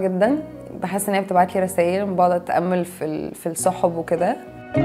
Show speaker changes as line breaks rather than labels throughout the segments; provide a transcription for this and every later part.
جدا بحس ان هي بتبعت لي رسائل بقعد اتامل في ال- في السحب وكده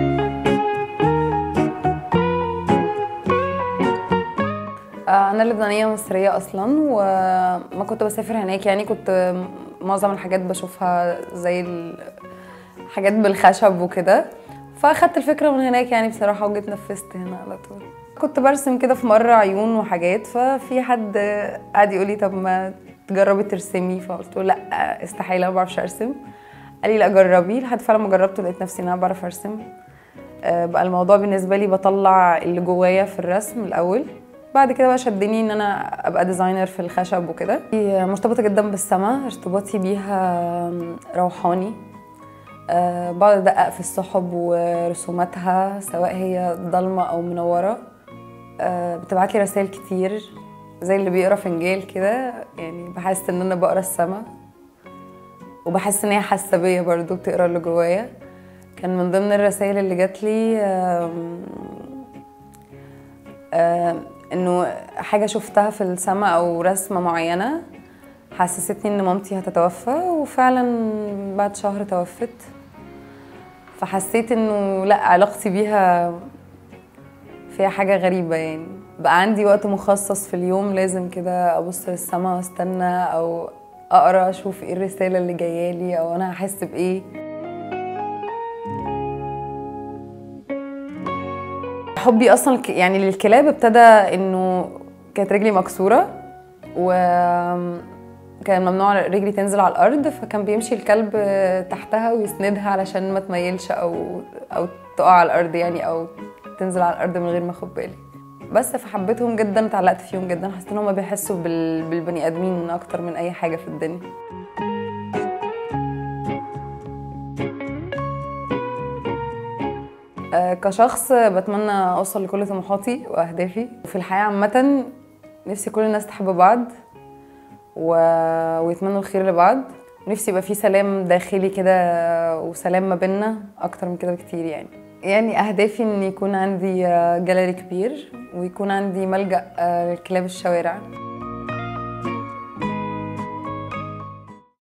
آه، انا لبنانيه مصريه اصلا وما كنت بسافر هناك يعني كنت معظم الحاجات بشوفها زي ال- حاجات بالخشب وكده فاخدت الفكره من هناك يعني بصراحه وجيت نفذت هنا على طول كنت برسم كده في مره عيون وحاجات ففي حد قعد يقول لي طب ما تجربي ترسمي فقلت له لا استحاله ما بعرفش ارسم قال لي لا جربي لحد فعلا ما جربت لقيت نفسي ان انا بعرف ارسم آه، بقى الموضوع بالنسبه لي بطلع اللي جوايا في الرسم الاول بعد كده بقى شدني ان انا ابقى ديزاينر في الخشب وكده هي مرتبطه جدا بالسما ارتباطي بيها روحاني أه بقعد ادقق في السحب ورسوماتها سواء هي ضلمه او منوره أه بتبعت لي رسائل كتير زي اللي بيقرا فنجان كده يعني بحس ان انا بقرا السما وبحس ان هي حاسه بيا برضه بتقرا اللي جوايا كان من ضمن الرسائل اللي جات لي آم، آم، انه حاجه شفتها في السماء او رسمه معينه حسستني ان مامتي هتتوفى وفعلا بعد شهر توفت فحسيت انه لا علاقتي بيها فيها حاجه غريبه يعني بقى عندي وقت مخصص في اليوم لازم كده ابص للسما واستنى او اقرا اشوف ايه الرساله اللي جايه لي او انا هحس بايه حبي اصلا ك- يعني للكلاب ابتدى انه كانت رجلي مكسوره و كان ممنوع رجلي تنزل على الارض فكان بيمشي الكلب تحتها ويسندها علشان ما تميلش او او تقع على الارض يعني او تنزل على الارض من غير ما اخد بالي بس فحبيتهم جدا اتعلقت فيهم جدا حسيت ان هم بيحسوا بال... بالبني ادمين اكتر من اي حاجه في الدنيا آه، كشخص بتمنى اوصل لكل طموحاتي واهدافي وفي الحياه عامه نفسي كل الناس تحب بعض و... ويتمنوا الخير لبعض نفسي يبقى في سلام داخلي كده وسلام ما بيننا اكتر من كده بكتير يعني يعني اهدافي ان يكون عندي آه، جاليري كبير ويكون عندي ملجأ آه، لكلاب الشوارع